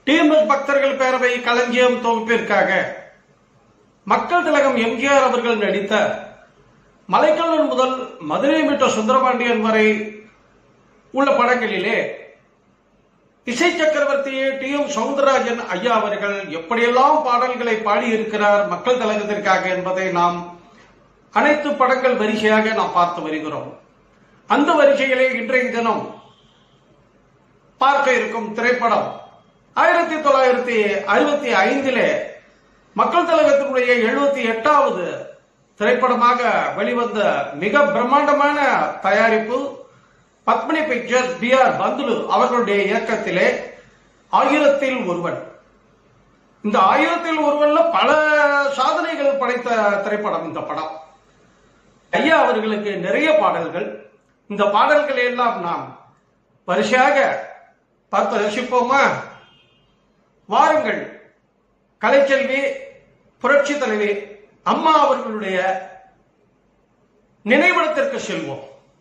TMS பக்தர்கள் பேரவை களஞ்சியம் தொகுப்பிற்காக மக்கள் திலகம் எம்ஜிஆர் அவர்கள் நடித்த மலைக்கல்லூர் முதல் மதுரை மீட்ட சுந்தரபாண்டியன் வரை உள்ள படங்களிலே இசை சக்கரவர்த்தி டி எம் சவுந்தரராஜன் ஐயா அவர்கள் எப்படியெல்லாம் பாடல்களை பாடியிருக்கிறார் மக்கள் திலகத்திற்காக என்பதை நாம் அனைத்து படங்கள் வரிசையாக நாம் பார்த்து வருகிறோம் அந்த வரிசையிலே இன்றைய தினம் பார்க்க இருக்கும் திரைப்படம் ஆயிரத்தி தொள்ளாயிரத்தி அறுபத்தி ஐந்திலே மக்கள் திலகத்தினுடைய எழுபத்தி எட்டாவது திரைப்படமாக வெளிவந்த மிக பிரம்மாண்டமான தயாரிப்பு Padmini pictures B R Panthulu அவர்களுடைய இயக்கத்திலே ஆயிரத்தில் ஒருவன் இந்த ஆயிரத்தில் ஒருவன்ல பல சாதனைகள் படைத்த திரைப்படம் இந்த படம் ஐயா அவர்களுக்கு நிறைய பாடல்கள் இந்த பாடல்களை எல்லாம் நாம் வரிசையாக பார்த்து ரசிப்போமா வாருங்கள் கலைச்செல்வி புரட்சி தலைவி அம்மா அவர்களுடைய நினைவிடத்திற்கு செல்வோம்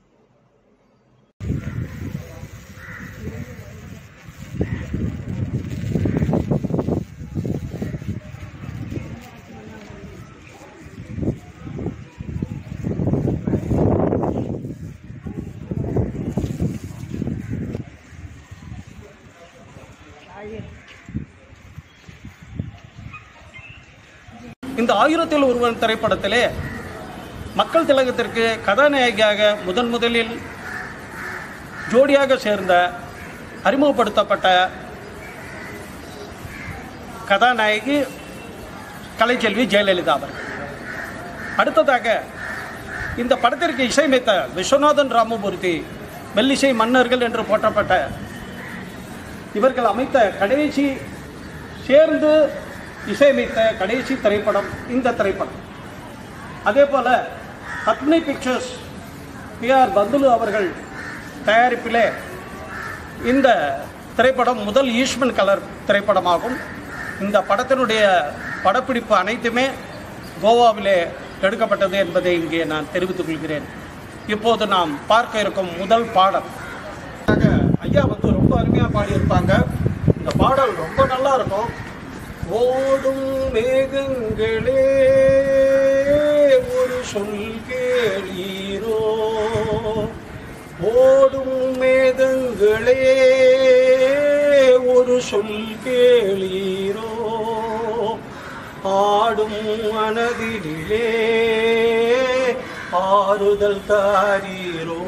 இந்த ஆயிரத்தில் ஒருவன் திரைப்படத்திலே மக்கள் திலகத்திற்கு கதாநாயகியாக முதன் முதலில் ஜோடியாக சேர்ந்த அறிமுகப்படுத்தப்பட்ட கதாநாயகி கலைச்செல்வி ஜெயலலிதா அவர்கள் அடுத்ததாக இந்த படத்திற்கு இசையமைத்த விஸ்வநாதன் ராமமூர்த்தி மெல்லிசை மன்னர்கள் என்று போற்றப்பட்ட இவர்கள் அமைத்த கடைசி சேர்ந்து இசையமைத்த கடைசி திரைப்படம் இந்த திரைப்படம் அதே போல Padmini pictures B R Panthulu அவர்கள் தயாரிப்பிலே இந்த திரைப்படம் முதல் ஈஸ்மன் கலர் திரைப்படமாகும் இந்த படத்தினுடைய படப்பிடிப்பு அனைத்துமே கோவாவிலே எடுக்கப்பட்டது என்பதை இங்கே நான் தெரிவித்துக் கொள்கிறேன் இப்போது நாம் பார்க்க இருக்கும் முதல் பாடல் ஐயா வந்து ரொம்ப அருமையாக பாடியிருப்பாங்க இந்த பாடல் ரொம்ப நல்லா இருக்கும் ஓடும் மேகங்களே ஒரு சொல் கேளீரோ ஓடும் மேகங்களே ஒரு சொல் கேளீரோ ஆடும் மனதிலே ஆறுதல் தாரீரோ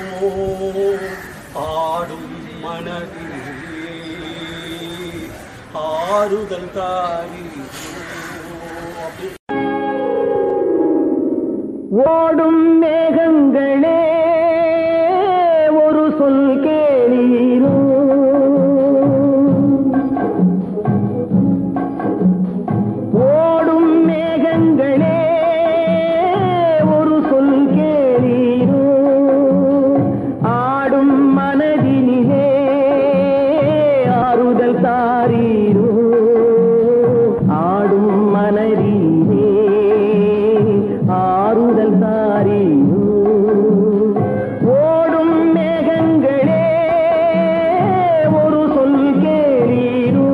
ஆடும் மனதிலே ஆறுதல் தாரீரோ அப்படி ஓடும் மேகங்களே ஒரு சொல் கேளீரோ ஓடும் மேகங்களே ஒரு சொல் கேளீரோ ஆடும் மனதினிலே ஆறுதல் தாரீரோ ஆடும் மனதிலே ஆறுதல் தாரீரோ ஓடும் மேகங்களே ஒரு சொல் கேளீரோ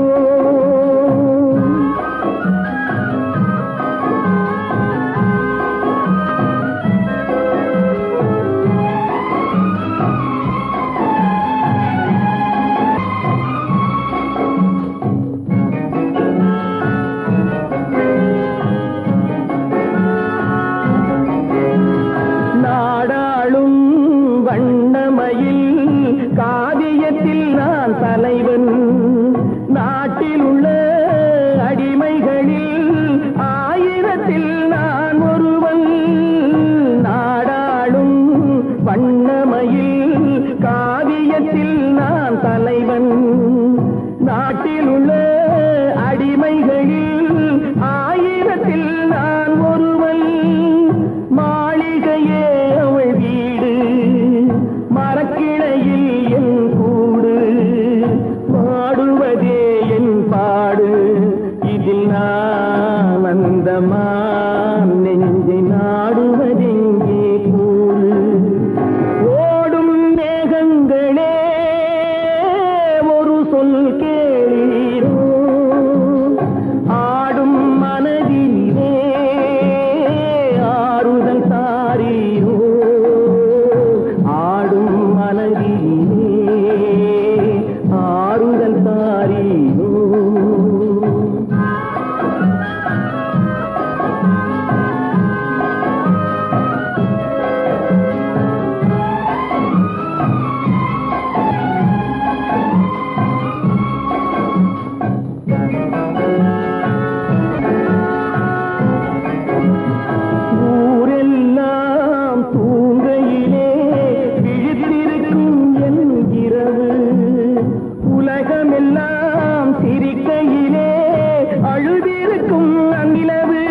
உலகமெல்லாம் சிரிக்கையிலே அழுதிருக்கும் அந்நிலவு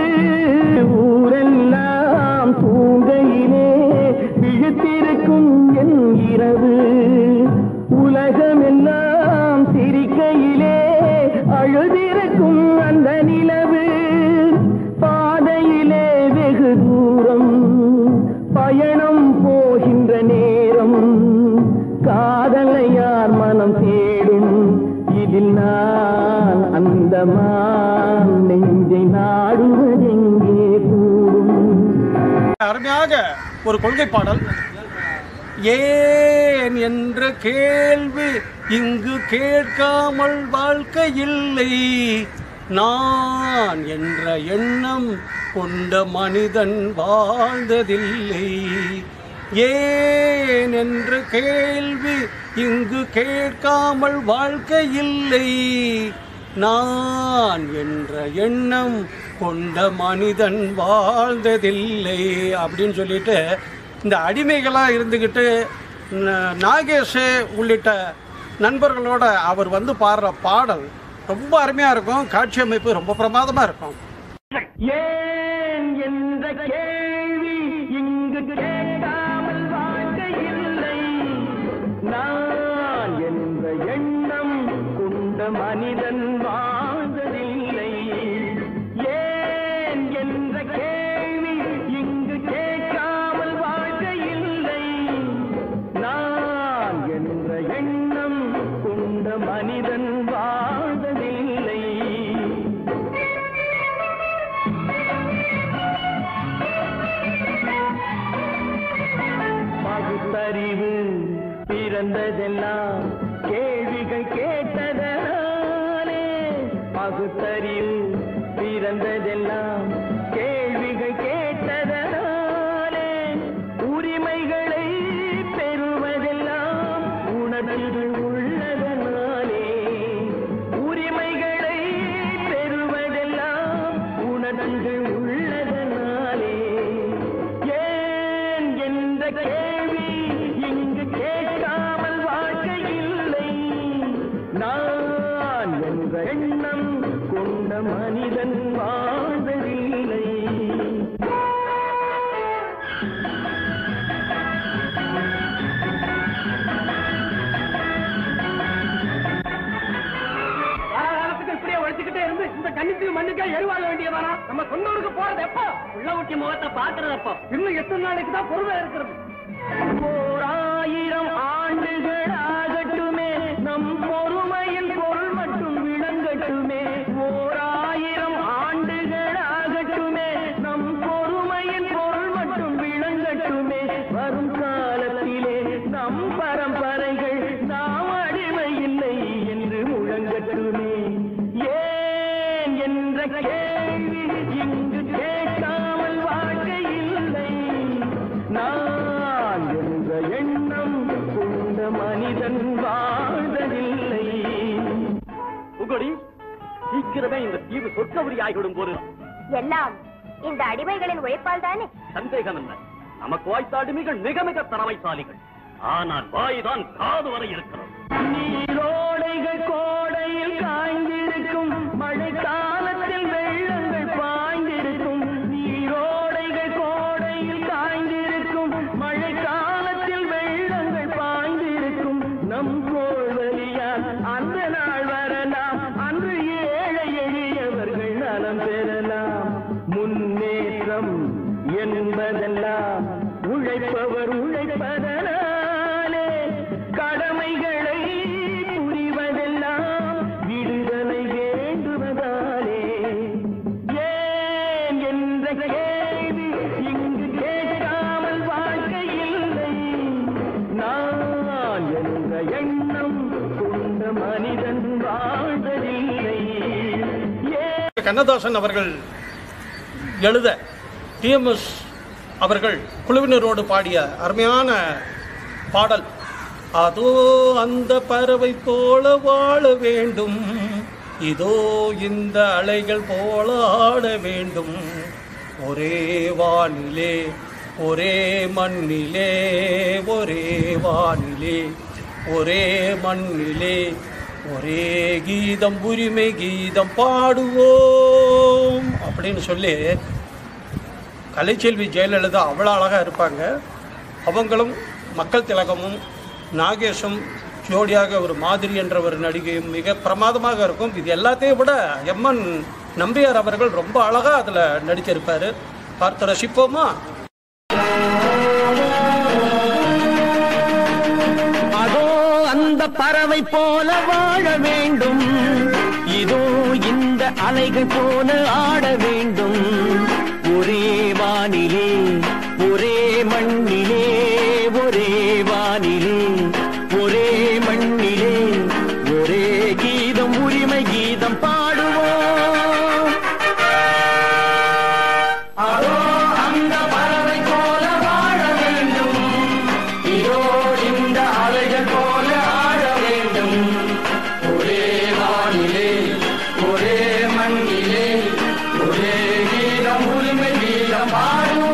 ஊரெல்லாம் தூங்கையிலே விழுத்திருக்கும் என் இரவு உலகமெல்லாம் சிரிக்கையிலே அழுதிருக்கும் அந்த நிலவு பாதையிலே வெகு தூரம் பயணம் போகின்ற நேரம் காதலை யார் மனம் தேடும் இதில் நான் அந்த மான் நெஞ்சை நாடுவதெங்கே கூடும் அருமையாக ஒரு கொள்கை பாடல் ஏன் என்ற கேள்வி இங்கு கேட்காமல் வாழ்க்கை இல்லை நான் என்ற எண்ணம் கொண்ட மனிதன் வாழ்ந்ததில்லை ஏன் என்ற கேள்வி இங்கு கேட்காமல் வாழ்க்கை இல்லை நான் என்ற எண்ணம் கொண்ட மனிதன் வாழ்ந்ததில்லை அப்படின்னு சொல்லிட்டு இந்த அடிமைகளாக இருந்துக்கிட்டு ந- நாகேஷ் உள்ளிட்ட நண்பர்களோட அவர் வந்து பாடுற பாடல் ரொம்ப அருமையாக இருக்கும் காட்சி அமைப்பு ரொம்ப பிரமாதமாக இருக்கும் ஏன் என்ற கேள்வி இங்கு கேட்காமல் வாழ்க்கை இல்லை நான் என்ற எண்ணம் கொண்ட மனிதன் வாழ்ந்ததில்லை ஏன் என்ற கேள்வி இங்கு கேட்காமல் வாழ்க்கை இல்லை நான் என்ற எண்ணம் கொண்ட மனிதன் வாழ்ந்ததில்லை பகுத்தறிவு பிறந்ததெல்லாம் கேள்விகள் கேட்டதனாலே பகுத்தறிவு பிறந்ததெல்லாம் கேள்விகள் கேட்டதனாலே உரிமைகளை பெறுவதெல்லாம் உணர்வுகள் உள்ளதனாலே உரிமைகளை பெறுவதெல்லாம் உணர்வுகள் உள்ளதனாலே ஏன் என்ற கேள்வி இங்கு கேட்காமல் வாழ்க்கை இல்லை நான் என்ற எண்ணம் கொண்ட மனிதன் வாழ்ந்ததில்லை காலத்துக்கு இப்படியே உழைச்சுக்கிட்டே இருந்து இந்த கண்ணித்துக்கு மண்ணுக்கே எருவாக வேண்டியதானா நம்ம சொன்னவருக்கு போறது எப்போ உள்ள ஊட்டி முகத்தை பாக்குறது எப்போ இன்னும் எத்தனை நாளைக்கு தான் பொறுமை இருக்கிறது ஓர் ஆயிரம் ஆண்டுகள் ஆகட்டுமே நம் பொறுமையின் பொருள் மட்டும் விளங்கட்டுமே ஓர் ஆயிரம் ஆண்டுகள் ஆகட்டுமே நம் பொறுமையின் பொருள் மட்டும் விளங்கட்டுமே வரும் காலத்திலே நம் பரம்பரைகள் நாம் அடிமை இல்லை என்று முழங்கட்டுமே ஏன் என்ற கேள்வி இங்கு கேட்காமல் வாழ்க்கை இல்லை நான் என்ற எண்ணம் கொண்ட மனிதன் வாழ்ந்ததில்லை உகடி சீக்கிரமே இந்த தீவு சொர்க்கவரி ஆகிவிடும் போது எல்லாம் இந்த அடிமைகளின் உழைப்பால் தானே சந்தேகம் என்ன நமக்கு வாய்த்த அடிமைகள் மிக மிக திறமைசாலிகள் ஆனால் வாய்தான் காது வரை இருக்கிறது நீரோடைகள் கோடையில் காய்ந்திருக்கும் மழை காலத்தில் வெள்ளங்கள் பாய்ந்திருக்கும் நீரோடைகள் கோடையில் காய்ந்திருக்கும் மழை காலத்தில் வெள்ளங்கள் பாய்ந்திருக்கும் நம் கோள்வழியால் அந்த நாள் வரலாம் அன்று ஏழை எளியவர்கள் நலம் பெறலாம் முன்னேற்றம் என்பதெல்லாம் உழைப்பவர் உழைப்பதனாலே கடமைகளை புரிவதெல்லாம் விடுதலை வேண்டுவதாலே ஏன் என்ற கேள்வி இங்கு கேட்காமல் வாழ்க்கை இல்லை நான் என்ற எண்ணம் கொண்ட மனிதன் வாழ்வதில்லை ஏன் கண்ணதாசன் அவர்கள் எழுத டிஎம்எஸ் அவர்கள் குழுவினரோடு பாடிய அருமையான பாடல் அதோ அந்த பறவை போல வாழ வேண்டும் இதோ இந்த அலைகள் போல ஆட வேண்டும் ஒரே வானிலே ஒரே மண்ணிலே ஒரே வானிலே ஒரே மண்ணிலே ஒரே கீதம் உரிமை கீதம் பாடுவோம் அப்படின்னு சொல்லி கலைச்செல்வி ஜெயலலிதா அவ்வளோ அழகாக இருப்பாங்க அவங்களும் மக்கள் திலகமும் நாகேஷும் ஜோடியாக ஒரு மாதிரி என்ற ஒரு நடிகையும் மிக பிரமாதமாக இருக்கும் இது எல்லாத்தையும் விட எம்என் நம்பியார் அவர்கள் ரொம்ப அழகாக அதில் நடித்திருப்பார் பார்த்து ரசிப்போமா அதோ அந்த பறவை போல வாழ வேண்டும் இதோ இந்த அலைகள் போல ஆட வேண்டும் ஒரே வானிலே ஒரே மண்ணிலே ஒரே வானிலே ஒரே மண்ணிலே ஒரே கீதம் உரிமை கீதம் பாடுவோம் அதோ அந்த பறவை போல வாழ வேண்டும் இதோ இந்த அலைகள் போல ஆட வேண்டும் ஒரே வானிலே ஒரே மண்ணிலே ஒரே கீதம் உரிமை கீதம் பாடுவோம்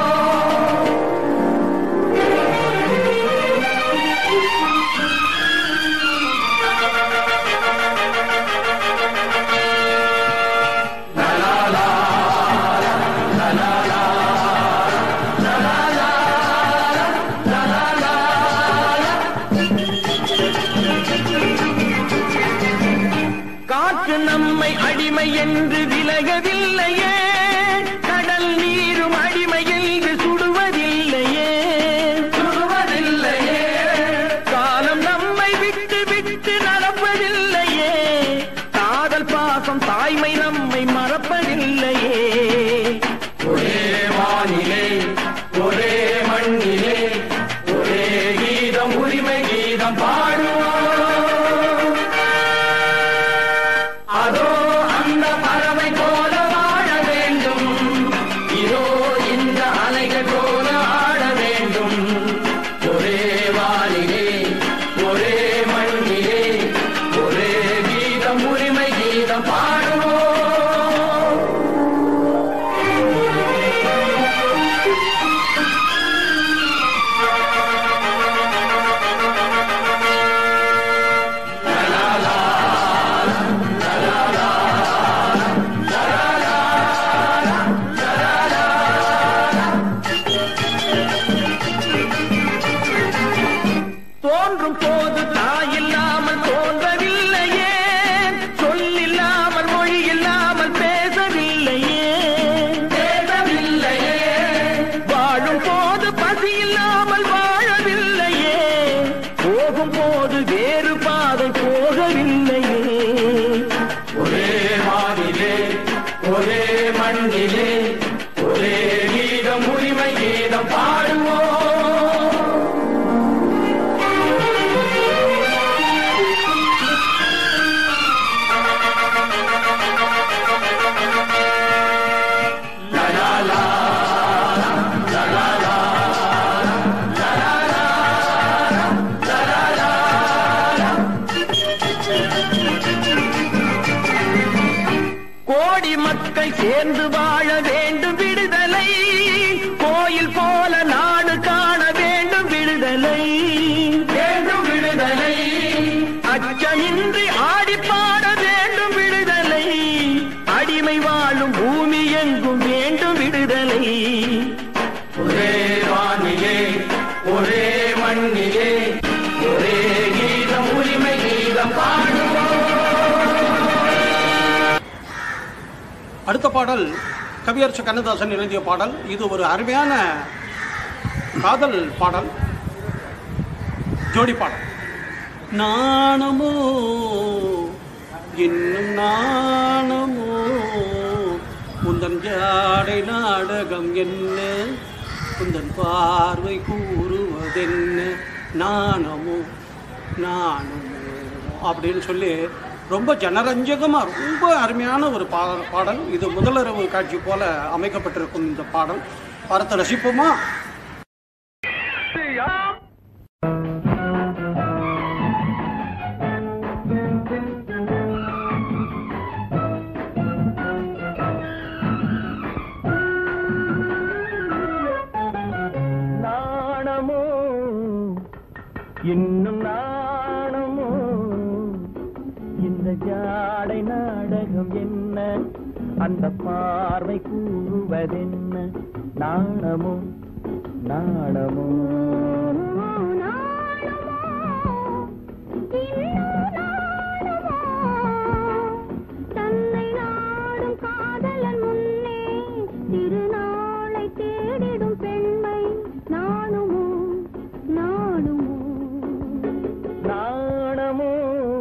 காற்று நம்மை அடிமை என்று விலகவில்லையே கடல் நீரும் அடிமை என்று சுடுவதில்லையே சுடுவதில்லையே காலம் நம்மை விட்டு விட்டு நடப்பதில்லையே காதல் பாசம் தாய்மை நம்மை மறப்பதில்லையே ஒரே வானிலே ஒரே மண்ணிலே ஒரே கீதம் உரிமை கீதம் பாடுவோம் அதோ அந்த பறவை போல வாழ வேண்டும் இதோ இந்த அலைகள் போல ஆட வேண்டும் ஒரே வானிலே ஒரே மண்ணிலே ஒரே கீதம் உரிமை கீதம் பாடுவோம் தோன்றும் போது தாயில்லாமல் தோன்றவில்லையே சொல்லில்லாமல் மொழி இல்லாமல் பேசவில்லையே பேசவில்லையே வாழும் போது பசி இல்லாமல் வாழவில்லையே போகும் போது வேறு பாதை போகவில்லையே ஒரே வானிலே ஒரே மண்ணிலே ஒரே கீதம் உரிமை கீதம் பாடுவோம் கோடி மக்கள் சேர்ந்து வாழ வேண்டும் விடுதலை கோயில் போல நாடு காண வேண்டும் விடுதலை வேண்டும் விடுதலை அச்சமின்றி ஆடி பாட வேண்டும் விடுதலை அடிமை வாழும் பூமி எங்கும் வேண்டும் விடுதலை ஒரே வானிலே ஒரே மண்ணிலே ஒரே கீதம் உரிமை கீதம் பாடுவோம் அடுத்த பாடல் கவியரசு கண்ணதாசன் எழுதிய பாடல் இது ஒரு அருமையான காதல் பாடல் ஜோடி பாடல் நாணமோ இன்னும் நாணமோ உந்தன் ஜாடை நாடகம் என்ன உந்தன் பார்வை கூறுவதென்ன நாணமோ நாணமோ அப்படின்னு சொல்லி ரொம்ப ஜனரஞ்சகமாக ரொம்ப அருமையான ஒரு பா பாடல் இது முதலிரவு காட்சி போல அமைக்கப்பட்டிருக்கும் இந்த பாடல் பார்த்து ரசிப்போமா நாணமோ இன்னும் நாணமோ இந்த ஜாடை நாடகம் என்ன அந்த பார்வை கூறுவதென்ன நாணமோ நாணமோ தன்னை நாடும் காதலன் முன்னே திருநாளை தேடிடும் பெண்மை நானுமோ நானுமோ நாணமோ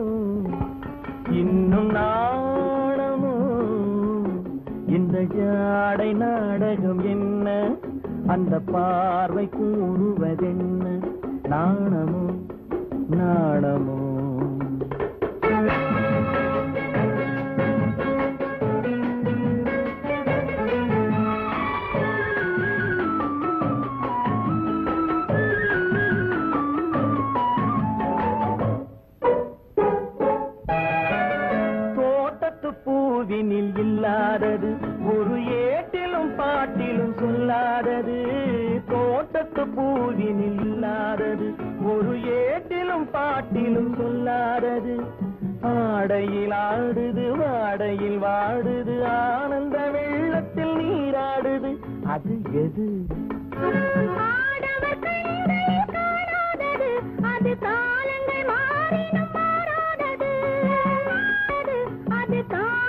இன்னும் நாணமோ இந்த ஜாடை நாடகம் என்ன அந்த பார்வை கூறுவதென்ன நாணமோ நாணமோ தோட்டத்து பூவினில் இல்லாதது ஒரு ஏட்டிலும் பாட்டிலும் சொல்லாதது தோட்டத்து பூவினில் இல்லாதது ஒரு ஏட்டிலும் பாட்டிலும் சொல்லாதது ஆடையில் ஆடுது வாடையில் வாடுது ஆனந்த வெள்ளத்தில் நீராடுது அது எது ஆடவர் கண்களில் காணாதது அது காலங்கள் மாறினும் மாறாதது அது அது காலங்கள்